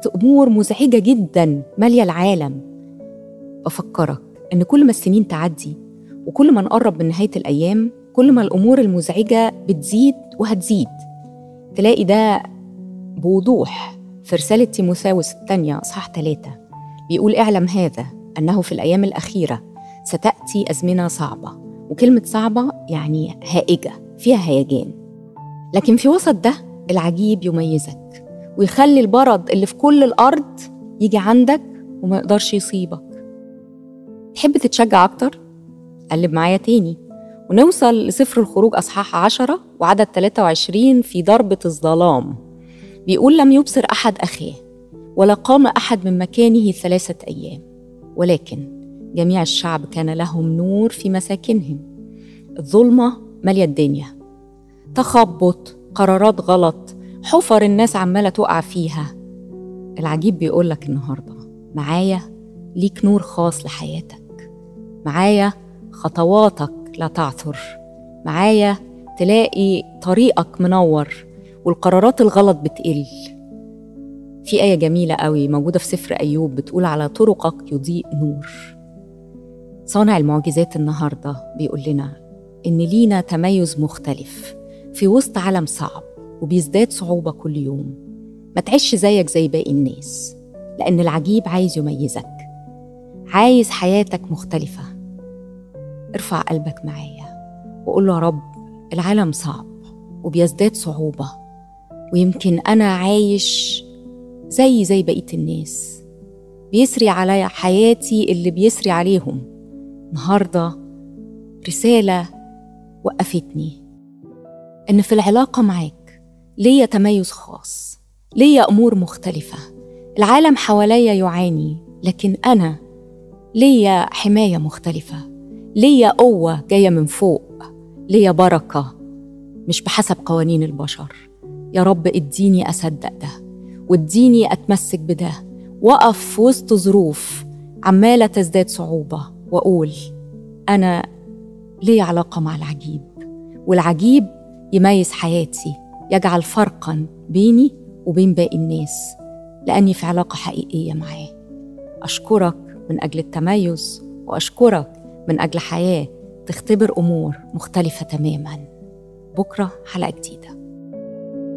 أمور مزعجة جدا مالية العالم بفكرك إن كل ما السنين تعدي وكل ما نقرب من نهاية الأيام كل ما الأمور المزعجة بتزيد وهتزيد تلاقي ده بوضوح في رسالة تيموثاوس الثانية أصحاح ثلاثة بيقول اعلم هذا أنه في الأيام الأخيرة ستأتي أزمنة صعبة وكلمة صعبة يعني هائجة فيها هيجان لكن في وسط ده العجيب يميزك ويخلي البرد اللي في كل الأرض يجي عندك وما يقدرش يصيبك تحب تتشجع أكتر؟ قلب معايا تاني ونوصل لسفر الخروج أصحاح عشرة وعدد 23 في ضربة الظلام بيقول لم يبصر أحد أخاه ولا قام أحد من مكانه ثلاثة أيام ولكن جميع الشعب كان لهم نور في مساكنهم الظلمة مالية الدنيا تخبط قرارات غلط حفر الناس عمالة تقع فيها العجيب بيقولك النهاردة معايا ليك نور خاص لحياتك معايا خطواتك لا تعثر معايا تلاقي طريقك منور والقرارات الغلط بتقل في آية جميلة قوي موجودة في سفر أيوب بتقول على طرقك يضيء نور صانع المعجزات النهاردة بيقول لنا إن لينا تميز مختلف في وسط عالم صعب وبيزداد صعوبة كل يوم ما تعيش زيك زي باقي الناس لأن العجيب عايز يميزك عايز حياتك مختلفة ارفع قلبك معايا وقول له يا رب العالم صعب وبيزداد صعوبة ويمكن أنا عايش زي زي بقية الناس بيسري عليا حياتي اللي بيسري عليهم النهاردة رسالة وقفتني إن في العلاقة معاك ليا تميز خاص ليا أمور مختلفة العالم حواليا يعاني لكن أنا ليا حماية مختلفة ليا قوة جاية من فوق ليا بركة مش بحسب قوانين البشر يا رب اديني أصدق ده واديني أتمسك بده وأقف في وسط ظروف عمالة تزداد صعوبة وأقول أنا لي علاقة مع العجيب والعجيب يميز حياتي يجعل فرقا بيني وبين باقي الناس لأني في علاقة حقيقية معاه أشكرك من أجل التميز وأشكرك من أجل حياة تختبر أمور مختلفة تماما بكرة حلقة جديدة